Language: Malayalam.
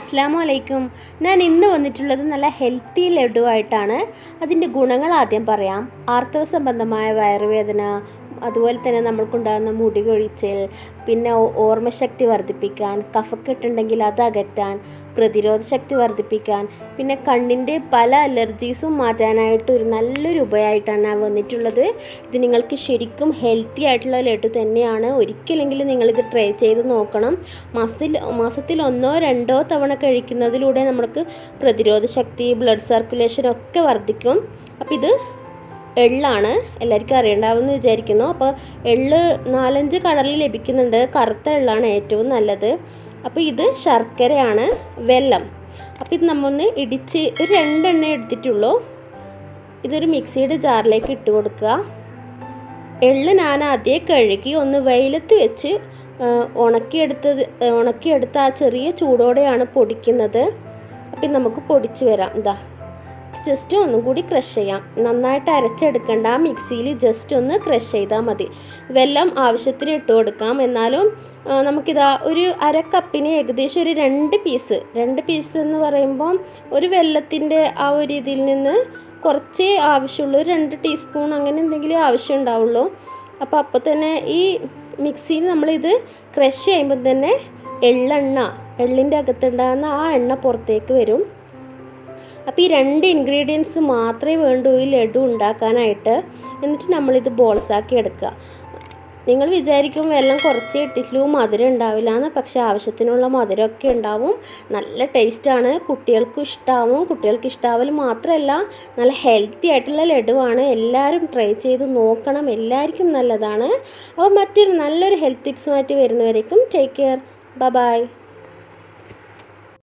അസ്സാം വലൈക്കും ഞാൻ ഇന്ന് വന്നിട്ടുള്ളത് നല്ല ഹെൽത്തി ലഡുവായിട്ടാണ് അതിൻ്റെ ഗുണങ്ങൾ ആദ്യം പറയാം ആർത്തവ സംബന്ധമായ വയറുവേദന അതുപോലെ തന്നെ നമ്മൾക്കുണ്ടാകുന്ന മുടി കൊഴിച്ചൽ പിന്നെ ഓ- ഓർമ്മശക്തി വർദ്ധിപ്പിക്കാൻ കഫക്കെട്ടുണ്ടെങ്കിൽ അത് അകറ്റാൻ പ്രതിരോധ ശക്തി വർദ്ധിപ്പിക്കാൻ പിന്നെ കണ്ണിൻ്റെ പല അലർജീസും മാറ്റാനായിട്ട് ഒരു നല്ലൊരു ഉപായമായിട്ടാണ് ഞാൻ വന്നിട്ടുള്ളത് ഇത് നിങ്ങൾക്ക് ശരിക്കും ഹെൽത്തി ആയിട്ടുള്ള ലഡു തന്നെയാണ് ഒരിക്കലെങ്കിലും നിങ്ങളിത് ട്രൈ ചെയ്ത് നോക്കണം മാസത്തിൽ മാസത്തിൽ ഒന്നോ രണ്ടോ തവണ കഴിക്കുന്നതിലൂടെ നമുക്ക് പ്രതിരോധ ശക്തി ബ്ലഡ് സർക്കുലേഷൻ ഒക്കെ വർദ്ധിക്കും അപ്പോൾ ഇത് എള്ളാണ് എല്ലാവർക്കും അറിയണ്ടാവുമെന്ന് വിചാരിക്കുന്നു അപ്പോൾ എള്ള് നാലഞ്ച് കളറിൽ ലഭിക്കുന്നുണ്ട് കറുത്ത എള്ളാണ് ഏറ്റവും നല്ലത് അപ്പോൾ ഇത് ശർക്കരയാണ് വെല്ലം അപ്പോൾ ഇത് നമ്മളൊന്ന് ഇടിച്ച് ഒരു രണ്ടെണ്ണ എടുത്തിട്ടുള്ളൂ ഇതൊരു മിക്സിയുടെ ജാറിലേക്ക് ഇട്ട് കൊടുക്കുക എള്ള് ഞാൻ ആദ്യം കഴുകി ഒന്ന് വെയിലത്ത് വെച്ച് ആ, ഉണക്കിയെടുത്തത് ആ, ഉണക്കിയെടുത്ത ആ ചെറിയ ചൂടോടെയാണ് പൊടിക്കുന്നത് അപ്പം ഇത് നമുക്ക് പൊടിച്ച് വരാം ഇതാ ജസ്റ്റ് ഒന്നും കൂടി ക്രഷ് ചെയ്യാം നന്നായിട്ട് അരച്ചെടുക്കണ്ട ആ മിക്സിയിൽ ജസ്റ്റ് ഒന്ന് ക്രഷ് ചെയ്താൽ മതി വെള്ളം ആവശ്യത്തിന് ഇട്ട് കൊടുക്കാം എന്നാലും ആ, നമുക്കിതാ ഒരു അര കപ്പിന് ഏകദേശം ഒരു രണ്ട് പീസ് രണ്ട് പീസ് എന്ന് പറയുമ്പം ഒരു വെള്ളത്തിൻ്റെ ആ ഒരു ഇതിൽ നിന്ന് കുറച്ചേ ആവശ്യമുള്ളൂ ഒരു രണ്ട് ടീസ്പൂൺ അങ്ങനെ എന്തെങ്കിലും ആവശ്യം ഉണ്ടാവുള്ളൂ അപ്പോൾ അപ്പോൾ തന്നെ ഈ മിക്സിയിൽ നമ്മളിത് ക്രഷ് ചെയ്യുമ്പോൾ തന്നെ എള്ളെണ്ണ എള്ളിൻ്റെ അകത്തുണ്ടാകുന്ന ആ എണ്ണ പുറത്തേക്ക് വരും അപ്പോൾ ഈ രണ്ട് ഇൻഗ്രീഡിയൻസ് മാത്രമേ വേണ്ടൂ ഈ ലഡു ഉണ്ടാക്കാനായിട്ട് എന്നിട്ട് നമ്മളിത് ബോൾസാക്കി എടുക്കുക നിങ്ങൾ വിചാരിക്കും വെള്ളം കുറച്ചേ ഇട്ടിട്ടുള്ളൂ മധുരം ഉണ്ടാവില്ല എന്ന് പക്ഷേ ആവശ്യത്തിനുള്ള മധുരമൊക്കെ ഉണ്ടാവും നല്ല ടേസ്റ്റാണ് കുട്ടികൾക്കും ഇഷ്ടാവും കുട്ടികൾക്ക് ഇഷ്ടാവൽ മാത്രമല്ല നല്ല ഹെൽത്തി ആയിട്ടുള്ള ലഡുവാണ് എല്ലാവരും ട്രൈ ചെയ്ത് നോക്കണം എല്ലാവർക്കും നല്ലതാണ് അപ്പോൾ മറ്റൊരു നല്ലൊരു ഹെൽത്ത് ടിപ്സുമായിട്ട് വരുന്നവരേക്കും ടേക്ക് കെയർ ബൈ